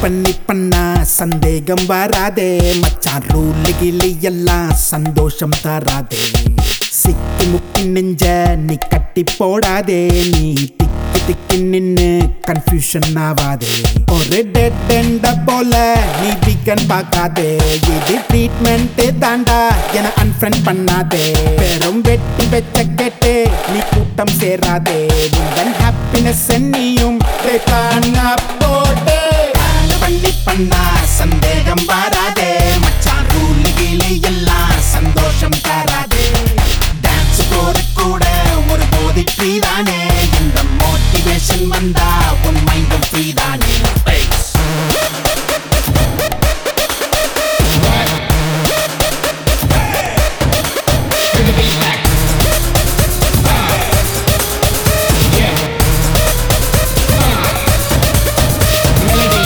பண்ணி பண்ணா சந்தேகம் வராதே மச்சான் ரூல் கிளி எல்லாம் சந்தோஷம் தராதே சிக்கி முக்கி நெஞ்ச நீ கட்டி போடாதே நீ திக்கி திக்கி நின்னு கன்ஃபியூஷன் ஆவாதே ஒரு டெட் எண்ட போல நீ வீக்கன் பார்க்காதே இது ட்ரீட்மெண்ட் தாண்டா என அன்ஃப்ரெண்ட் பண்ணாதே பெரும் வெட்டி வெச்ச கேட்டு நீ கூட்டம் சேராதே உங்கள் ஹாப்பினஸ் நீயும் காணா போட்டே Plan பண்ணி பண்ணா சந்தேகம் வராதே மச்சான் ரூல் கீழே எல்லாம் சந்தோஷம் தராதே டான்ஸ் போற கூட ஒரு போதை ஃப்ரீ தானே இந்த மோட்டிவேஷன் வந்தா உன் மைண்டும் ஃப்ரீ தானே Bring the beat back. Ah. Yeah. Ah. Melody.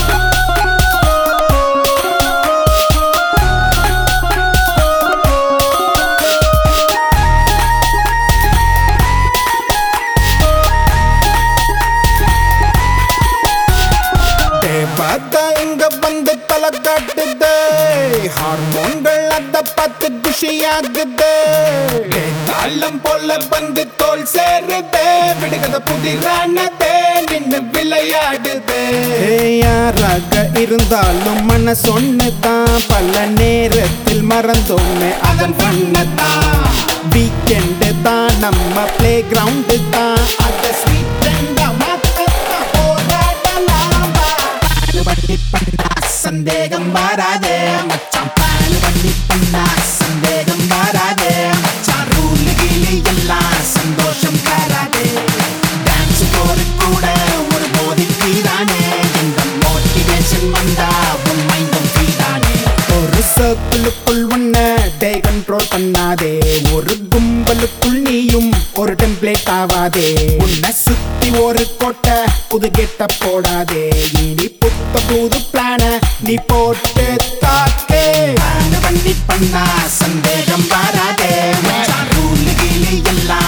தேவதா இங்க வந்து தலை காட்டுது ஹார்மோன்கள் அத பார்த்து குஷியாகுது தாளம் போல வந்து தோல் சேருது விடுகத புதிரானதே நின்னு விளையாடுது யாராக இருந்தாலும் மனசு ஒண்ணுதான் பல நேரத்தில் மறந்தோன்னு அதன் பண்ணதான் வீக்கெண்டு தான் நம்ம பிளே கிரவுண்டு தான் அத ஸ்வீட் மாத்தத்தான் போராடலாம் வா. பாலு பண்ணி பண்ணா சந்தேகம் வராதே மச்சான் பாலு பண்ணி பண்ணா சந்தேகம் வராதே மச்சான் ரூல் கீழே எல்லாம் சந்தோஷம் தராதே டான்ஸ் போற கூட ஒரு போதை ஃப்ரீதானே இந்த மோட்டிவேஷன் வந்தா உன் மைண்டும் ஃப்ரீதானே ஒரு சர்க்கிளுக்குள் ஒன்ன டே கண்ட்ரோல் பண்ணாதே ஒரு கும்பலுக்குள் நீயும் ஒரு டெம்ப்ளேட் ஆவாதே உன்னை சுத்தி ஒரு கோட்டை புது கெட்ட போடாதே இனி புத்த புது பிளான நீ போட்டு தாக்கே Plan பண்ணி பண்ணா சந்தேகம் வராதே மச்சான் ரூல் கீழே எல்லாம்